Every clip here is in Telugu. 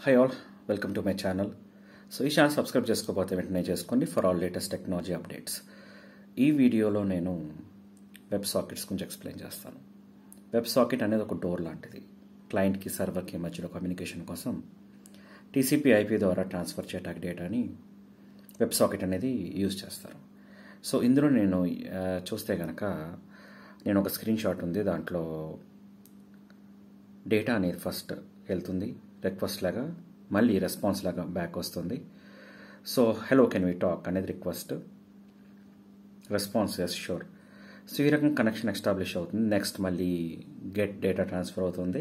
high all welcome to my channel so ఈ ఛానల్ సబ్స్క్రైబ్ చేసుకోకపోతే వెంటనే చేసుకోండి for all latest technology updates ఈ వీడియోలో నేను వెబ్ సాకెట్స్ గురించి ఎక్స్ప్లెయిన్ చేస్తాను వెబ్ సాకెట్ అనేది ఒక డోర్ లాంటిది క్లయింట్కి సర్వర్కి మధ్యలో కమ్యూనికేషన్ కోసం టీసీపీ ఐపీ ద్వారా ట్రాన్స్ఫర్ చేయడానికి డేటాని వెబ్ సాకెట్ అనేది యూజ్ చేస్తారు సో ఇందులో నేను ఆ, చూస్తే కనుక నేను ఒక స్క్రీన్ షాట్ ఉంది దాంట్లో డేటా అనేది ఫస్ట్ వెళ్తుంది రిక్వెస్ట్ లాగా మళ్ళీ రెస్పాన్స్ లాగా బ్యాక్ వస్తుంది so hello can we talk అనేది request response yes sure so ఈ రకంగా కనెక్షన్ ఎస్టాబ్లిష్ అవుతుంది నెక్స్ట్ మళ్ళీ గెట్ డేటా ట్రాన్స్ఫర్ అవుతుంది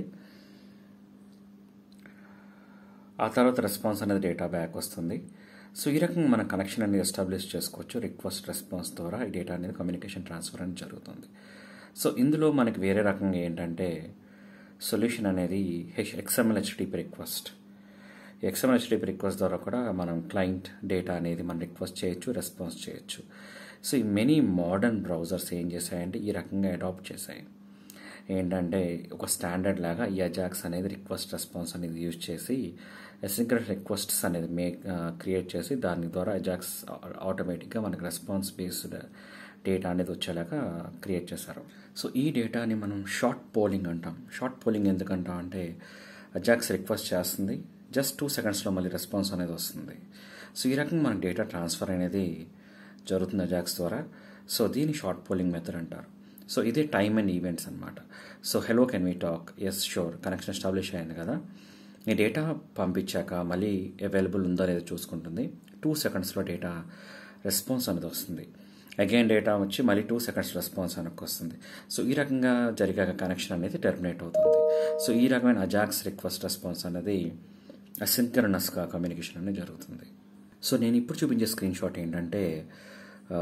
ఆ తర్వాత రెస్పాన్స్ అనేది డేటా బ్యాక్ వస్తుంది సో ఈ రకంగా మన కనెక్షన్ అనేది ఎస్టాబ్లిష్ చేసుకోవచ్చు రిక్వెస్ట్ రెస్పాన్స్ ద్వారా ఈ డేటా అనేది కమ్యూనికేషన్ ట్రాన్స్ఫర్ అనేది జరుగుతుంది సో ఇందులో మనకి వేరే రకంగా ఏంటంటే సొల్యూషన్ అనేది H XML HTTP request XML HTTP request ద్వారా కూడా మనం క్లయింట్ డేటా అనేది మనం రిక్వెస్ట్ చేయొచ్చు రెస్పాన్స్ చేయొచ్చు సో ఈ మెనీ మోడర్న్ బ్రౌజర్స్ ఏం చేశాయంటే ఈ రకంగా అడాప్ట్ చేశాయి ఏంటంటే ఒక స్టాండర్డ్ లాగా ఈ అజాక్స్ అనేది రిక్వెస్ట్ రెస్పాన్స్ అనేది యూజ్ చేసి ఎసింక్రస్ రిక్వెస్ట్స్ అనేది మేక్ క్రియేట్ చేసి దాని ద్వారా అజాక్స్ ఆటోమేటిక్గా మనకి రెస్పాన్స్ బేస్డ్ డేటా అనేది వచ్చేలాగా క్రియేట్ చేశారు సో ఈ డేటాని మనం షార్ట్ పోలింగ్ అంటాం షార్ట్ పోలింగ్ ఎందుకంటాం అంటే అజాక్స్ రిక్వెస్ట్ చేస్తుంది జస్ట్ టూ సెకండ్స్లో మళ్ళీ రెస్పాన్స్ అనేది వస్తుంది సో ఈ రకంగా మనకి డేటా ట్రాన్స్ఫర్ అనేది జరుగుతుంది అజాక్స్ ద్వారా సో దీన్ని షార్ట్ పోలింగ్ మెథడ్ అంటారు సో ఇదే టైమ్ అండ్ ఈవెంట్స్ అనమాట so hello can we talk yes sure connection establish అయింది కదా ఈ డేటా పంపించాక మళ్ళీ అవైలబుల్ ఉందో లేదో చూసుకుంటుంది టూ సెకండ్స్లో డేటా రెస్పాన్స్ అనేది వస్తుంది అగైన్ డేటా వచ్చి మళ్ళీ టూ సెకండ్స్ రెస్పాన్స్ అనేది వస్తుంది సో ఈ రకంగా జరిగాక కనెక్షన్ అనేది టెర్మినేట్ అవుతుంది సో ఈ రకమైన అజాక్స్ రిక్వెస్ట్ రెస్పాన్స్ అనేది అసింక్రనస్గా కమ్యూనికేషన్ అనేది జరుగుతుంది సో నేను ఇప్పుడు చూపించే స్క్రీన్ షాట్ ఏంటంటే ఆ,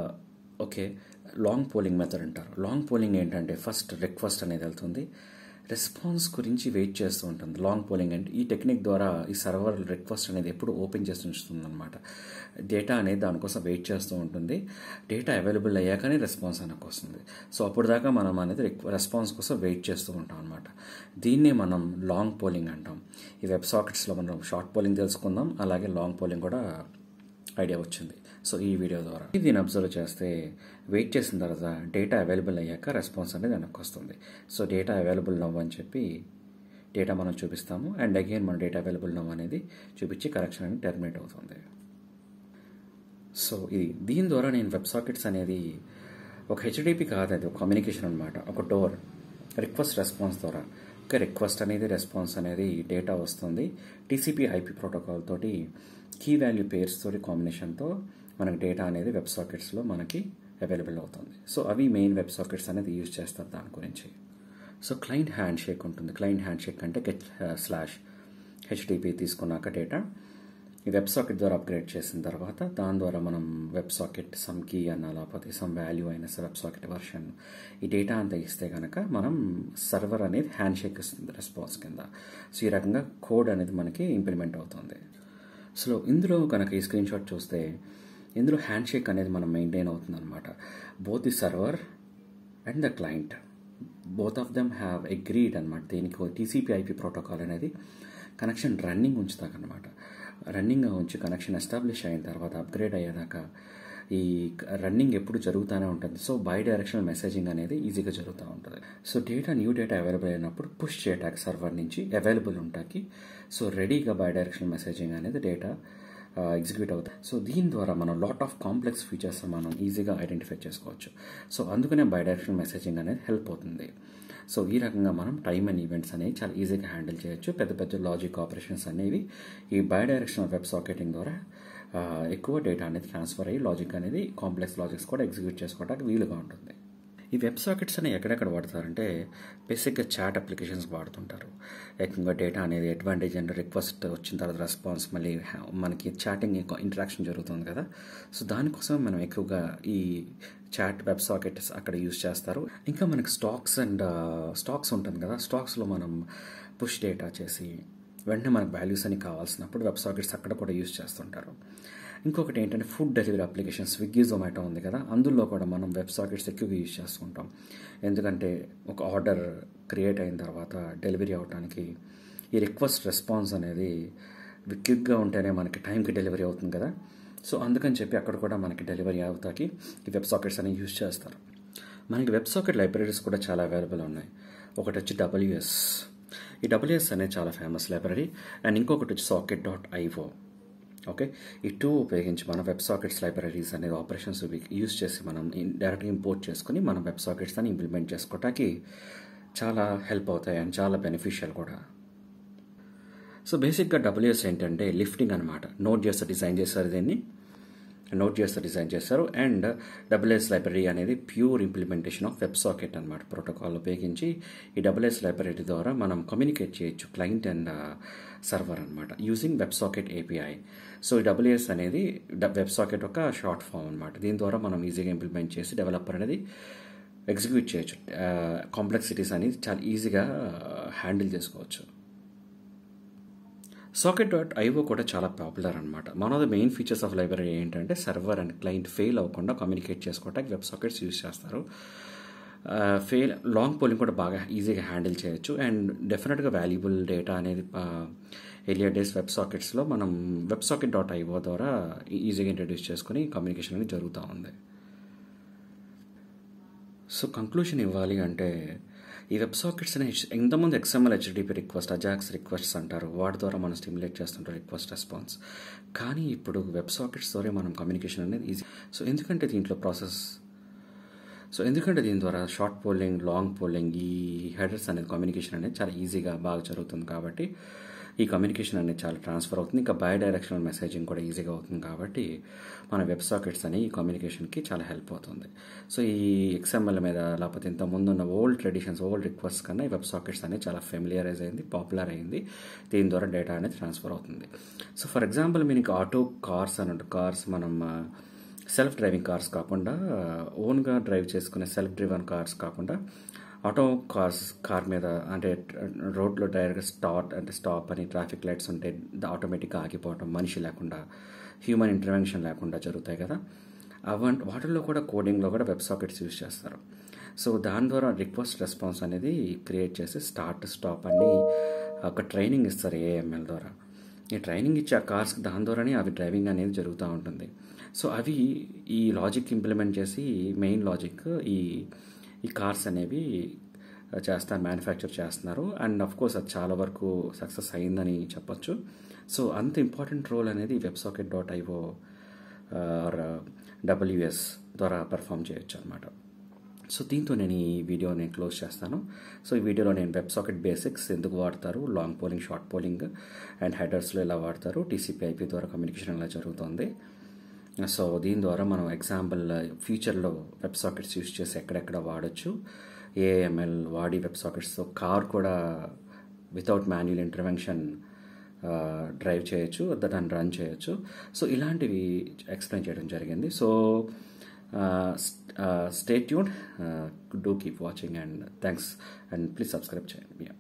ఓకే లాంగ్ పోలింగ్ మెథడ్ అంటారు లాంగ్ పోలింగ్ ఏంటంటే ఫస్ట్ రిక్వెస్ట్ అనేది వెళ్తుంది రెస్పాన్స్ గురించి వెయిట్ చేస్తూ ఉంటుంది లాంగ్ పోలింగ్ అంటే ఈ టెక్నిక్ ద్వారా ఈ సర్వర్ రిక్వెస్ట్ అనేది ఎప్పుడు ఓపెన్ చేసి ఉంచుతుంది అనమాట డేటా అనేది దానికోసం వెయిట్ చేస్తూ ఉంటుంది డేటా అవైలబుల్ అయ్యాకనే రెస్పాన్స్ అనేది వస్తుంది సో అప్పుడు దాకా మనం అనేది రెస్పాన్స్ కోసం వెయిట్ చేస్తూ ఉంటాం అనమాట దీన్నే మనం లాంగ్ పోలింగ్ అంటాం ఈ వెబ్ సాకెట్స్లో మనం షార్ట్ పోలింగ్ తెలుసుకుందాం అలాగే లాంగ్ పోలింగ్ కూడా ఐడియా వచ్చింది సో ఈ వీడియో ద్వారా దీన్ని అబ్జర్వ్ చేస్తే వెయిట్ చేసిన తర్వాత డేటా అవైలబుల్ అయ్యాక రెస్పాన్స్ అనేది వెనక్కి వస్తుంది సో డేటా అవైలబుల్ నవ్వు అని చెప్పి డేటా మనం చూపిస్తాము అండ్ అగైన్ మన డేటా అవైలబుల్ నవ్వు అనేది చూపించి కరెక్షన్ అనేది టెర్మినేట్ అవుతుంది సో ఇది దీని ద్వారా నేను వెబ్ సాకెట్స్ అనేది ఒక హెచ్డిపి కాదు అది ఒక కమ్యూనికేషన్ అనమాట ఒక డోర్ రిక్వెస్ట్ రెస్పాన్స్ ద్వారా ఒక రిక్వెస్ట్ అనేది రెస్పాన్స్ అనేది డేటా వస్తుంది టీసీపీ ఐపీ ప్రోటోకాల్ తోటి కీ వాల్యూ పేర్స్ తోటి కాంబినేషన్తో మనకి డేటా అనేది వెబ్ సాకెట్స్లో మనకి అవైలబుల్ అవుతుంది సో అవి మెయిన్ వెబ్ సాకెట్స్ అనేది యూజ్ చేస్తారు దాని గురించి సో క్లయింట్ హ్యాండ్ షేక్ ఉంటుంది క్లయింట్ హ్యాండ్ షేక్ అంటే గెట్ స్లాష్ హెచ్డిపి తీసుకున్నాక డేటా ఈ వెబ్ సాకెట్ ద్వారా అప్గ్రేడ్ చేసిన తర్వాత దాని ద్వారా మనం వెబ్ సాకెట్ సమ్ కీ అన్న లేకపోతే సమ్ వాల్యూ అయిన వెబ్ సాకెట్ వర్షన్ ఈ డేటా అంతా ఇస్తే కనుక మనం సర్వర్ అనేది హ్యాండ్ షేక్ ఇస్తుంది రెస్పాన్స్ కింద సో ఈ రకంగా కోడ్ అనేది మనకి ఇంప్లిమెంట్ అవుతుంది సో ఇందులో కనుక ఈ స్క్రీన్ షాట్ చూస్తే ఇందులో హ్యాండ్ షేక్ అనేది మనం మెయింటైన్ అవుతుంది అనమాట both the server and the client both of them have agreed అనమాట దీనికి టీసీపీ ఐపీ ప్రోటోకాల్ అనేది కనెక్షన్ రన్నింగ్ ఉంచుతాకనమాట రన్నింగ్ ఉంచి కనెక్షన్ ఎస్టాబ్లిష్ అయిన తర్వాత అప్గ్రేడ్ అయ్యేదాకా ఈ రన్నింగ్ ఎప్పుడు జరుగుతూనే ఉంటుంది సో బై డైరెక్షనల్ మెసేజింగ్ అనేది ఈజీగా జరుగుతూ ఉంటుంది so data new data available అయినప్పుడు పుష్ చేయటానికి సర్వర్ నుంచి అవైలబుల్ ఉంటాకి సో రెడీగా బై డైరెక్షనల్ మెసేజింగ్ అనేది డేటా ఎగ్జిక్యూట్ అవుతాయి సో దీని ద్వారా మనం లాట్ ఆఫ్ కాంప్లెక్స్ ఫీచర్స్ మనం ఈజీగా ఐడెంటిఫై చేసుకోవచ్చు సో అందుకనే బై డైరెక్షనల్ మెసేజింగ్ అనేది హెల్ప్ అవుతుంది సో ఈ రకంగా మనం టైమ్ అండ్ ఈవెంట్స్ అనేవి చాలా ఈజీగా హ్యాండిల్ చేయొచ్చు పెద్ద పెద్ద లాజిక్ ఆపరేషన్స్ అనేవి ఈ బై డైరెక్షనల్ వెబ్ సాకెటింగ్ ద్వారా ఆ, ఎక్కువ డేటా అనేది ట్రాన్స్ఫర్ అయ్యి లాజిక్ అనేది కాంప్లెక్స్ లాజిక్స్ కూడా ఎగ్జిక్యూట్ చేసుకోవడానికి వీలుగా ఉంటుంది ఈ వెబ్ సాకెట్స్ అనేవి ఎక్కడెక్కడ వాడతారంటే బేసిక్గా చాట్ అప్లికేషన్స్ వాడుతుంటారు ఎక్కువగా డేటా అనేది అడ్వాంటేజ్ అండ్ రిక్వెస్ట్ వచ్చిన తర్వాత రెస్పాన్స్ మళ్ళీ హ్యా- మనకి చాటింగ్ ఇంటరాక్షన్ జరుగుతుంది కదా సో దానికోసం మనం ఎక్కువగా ఈ చాట్ వెబ్ సాకెట్స్ అక్కడ యూజ్ చేస్తారు ఇంకా మనకి స్టాక్స్ అండ్ స్టాక్స్ ఉంటుంది కదా స్టాక్స్లో మనం పుష్ డేటా చేసి వెంటనే మనకు వాల్యూస్ అని కావాల్సినప్పుడు వెబ్ సాకెట్స్ అక్కడ కూడా యూజ్ చేస్తుంటారు ఇంకొకటి ఏంటంటే food delivery application Swiggy Zomato ఉంది కదా అందులో కూడా మనం వెబ్ సాకెట్స్ ఎక్కువగా యూజ్ చేస్తుంటాం ఎందుకంటే ఒక ఆర్డర్ క్రియేట్ అయిన తర్వాత డెలివరీ అవడానికి ఈ రిక్వెస్ట్ రెస్పాన్స్ అనేది క్విక్గా ఉంటేనే మనకి టైంకి డెలివరీ అవుతుంది కదా సో అందుకని చెప్పి అక్కడ కూడా మనకి డెలివరీ అవుతాకి ఈ వెబ్ సాకెట్స్ అనేవి యూజ్ చేస్తారు మనకి వెబ్ సాకెట్ లైబ్రరీస్ కూడా చాలా అవైలబుల్ ఉన్నాయి ఒకటి వచ్చి డబ్ల్యూఎస్ ఈ డబ్ల్యూఎస్ అనేది చాలా ఫేమస్ లైబ్రరీ అండ్ ఇంకొకటి వచ్చి సాకెట్ డాట్ ఐఓ ఓకే ఈ టూ ఉపయోగించి మన వెబ్ సాకెట్స్ లైబ్రరీస్ అనేది ఆపరేషన్స్ యూజ్ చేసి మనం డైరెక్ట్గా ఇంపోర్ట్ చేసుకుని మన వెబ్ సాకెట్స్ అని ఇంప్లిమెంట్ చేసుకోవటానికి చాలా హెల్ప్ అవుతాయి అండ్ చాలా బెనిఫిషియల్ కూడా సో బేసిక్గా డబ్ల్యూఎస్ ఏంటంటే లిఫ్టింగ్ అనమాట నోట్ చేస్తే డిజైన్ చేస్తారు దీన్ని నోట్ చేస్తే డిజైన్ చేస్తారు అండ్ డబ్ల్యూఎస్ లైబ్రరీ అనేది pure implementation of web socket అనమాట ప్రోటోకాల్ ఉపయోగించి ఈ డబ్ల్యూఎస్ లైబ్రరీ ద్వారా మనం కమ్యూనికేట్ చేయొచ్చు క్లయింట్ అండ్ సర్వర్ అనమాట using web socket API so ఈ డబ్ల్యూఎస్ అనేది వెబ్ సాకెట్ ఒక షార్ట్ ఫామ్ అనమాట దీని ద్వారా మనం ఈజీగా ఇంప్లిమెంట్ చేసి డెవలపర్ అనేది ఎగ్జిక్యూట్ చేయొచ్చు కాంప్లెక్సిటీస్ అనేది చాలా ఈజీగా హ్యాండిల్ చేసుకోవచ్చు సాకెట్ డాట్ ఐఓ కూడా చాలా పాపులర్ అనమాట one of the main features of library ఏంటంటే సర్వర్ అండ్ క్లయింట్ ఫెయిల్ అవ్వకుండా కమ్యూనికేట్ చేసుకోవడానికి వెబ్ సాకెట్స్ యూజ్ చేస్తారు ఫెయిల్ లాంగ్ పోలింగ్ కూడా బాగా ఈజీగా హ్యాండిల్ చేయొచ్చు అండ్ డెఫినెట్గా వాల్యుబుల్ డేటా అనేది ఎలియర్ డేస్ వెబ్ సాకెట్స్లో మనం వెబ్ సాకెట్ డాట్ ఐఓ ద్వారా ఈజీగా ఇంట్రడ్యూస్ చేసుకుని కమ్యూనికేషన్ అనేది జరుగుతూ ఉంది సో కంక్లూషన్ ఇవ్వాలి అంటే ఈ వెబ్ సాకెట్స్ అనే ఎంతమంది XML HTTP request AJAX requests అంటారు వాటి ద్వారా మనం స్టిమ్యులేట్ చేస్తుంటారు రిక్వెస్ట్ రెస్పాన్స్ కానీ ఇప్పుడు వెబ్ సాకెట్స్ ద్వారా మనం కమ్యూనికేషన్ అనేది ఈజీ సో ఎందుకంటే దీంట్లో ప్రాసెస్ సో ఎందుకంటే దీని ద్వారా షార్ట్ పోలింగ్ లాంగ్ పోలింగ్ ఈ హెడర్స్ అనేది కమ్యూనికేషన్ అనేది చాలా ఈజీగా బాగా జరుగుతుంది కాబట్టి ఈ కమ్యూనికేషన్ అనేది చాలా ట్రాన్స్ఫర్ అవుతుంది ఇంకా బై డైరెక్షనల్ మెసేజింగ్ కూడా ఈజీగా అవుతుంది కాబట్టి మన వెబ్ సాకెట్స్ అని ఈ కమ్యూనికేషన్కి చాలా హెల్ప్ అవుతుంది సో ఈ ఎక్స్ఎంఎల్ మీద లేకపోతే ఇంత ముందున్న ఓల్డ్ ట్రెడిషన్స్ ఓల్డ్ రిక్వెస్ట్ కన్నా ఈ వెబ్ సాకెట్స్ అనేది చాలా ఫెమిలియరైజ్ అయింది పాపులర్ అయింది దీని ద్వారా డేటా అనేది ట్రాన్స్ఫర్ అవుతుంది సో ఫర్ ఎగ్జాంపుల్ మీకు ఆటో కార్స్ అని కార్స్ మనం సెల్ఫ్ డ్రైవింగ్ కార్స్ కాకుండా ఓన్గా డ్రైవ్ చేసుకునే సెల్ఫ్ డ్రివన్ కార్స్ కాకుండా ఆటో కార్స్ కార్ మీద అంటే రోడ్లో డైరెక్ట్గా స్టార్ట్ అంటే స్టాప్ అని ట్రాఫిక్ లైట్స్ ఉంటే ఆటోమేటిక్గా ఆగిపోవటం మనిషి లేకుండా హ్యూమన్ ఇంటర్వెన్షన్ లేకుండా జరుగుతాయి కదా అవంట వాటిల్లో కూడా కోడింగ్లో కూడా వెబ్ సాకెట్స్ యూజ్ చేస్తారు సో దాని ద్వారా రిక్వెస్ట్ రెస్పాన్స్ అనేది క్రియేట్ చేసి స్టార్ట్ స్టాప్ అని ఒక ట్రైనింగ్ ఇస్తారు ఏఎంఎల్ ద్వారా ఈ ట్రైనింగ్ ఇచ్చే ఆ కార్స్కి దాని ద్వారానే అవి డ్రైవింగ్ అనేది జరుగుతూ ఉంటుంది సో అవి ఈ లాజిక్ ఇంప్లిమెంట్ చేసి మెయిన్ లాజిక్ ఈ ఈ కార్స్ అనేవి చేస్తారు మ్యానుఫ్యాక్చర్ చేస్తున్నారు అండ్ అఫ్ కోర్స్ అది చాలా వరకు సక్సెస్ అయిందని చెప్పొచ్చు సో అంత ఇంపార్టెంట్ రోల్ అనేది web socket dot IO or WS ద్వారా పర్ఫామ్ చేయొచ్చు అనమాట సో దీంతో నేను ఈ వీడియో నేను క్లోజ్ చేస్తాను సో ఈ వీడియోలో నేను వెబ్ సాకెట్ బేసిక్స్ ఎందుకు వాడతారు long polling short polling and హెడర్స్లో ఎలా వాడతారు టీసీపీ ఐపీ ద్వారా కమ్యూనికేషన్ ఎలా జరుగుతుంది సో దీని ద్వారా మనం ఎగ్జాంపుల్ ఫ్యూచర్లో వెబ్ సాకెట్స్ యూస్ చేసి ఎక్కడెక్కడ వాడచ్చు ఏఎంఎల్ వాడి వెబ్ సాకెట్స్తో కార్ కూడా వితౌట్ మాన్యువల్ ఇంటర్వెన్షన్ డ్రైవ్ చేయొచ్చు దాన్ని రన్ చేయొచ్చు సో ఇలాంటివి ఎక్స్ప్లెయిన్ చేయడం జరిగింది so stay tune do keep watching and thanks and please subscribe చేయండి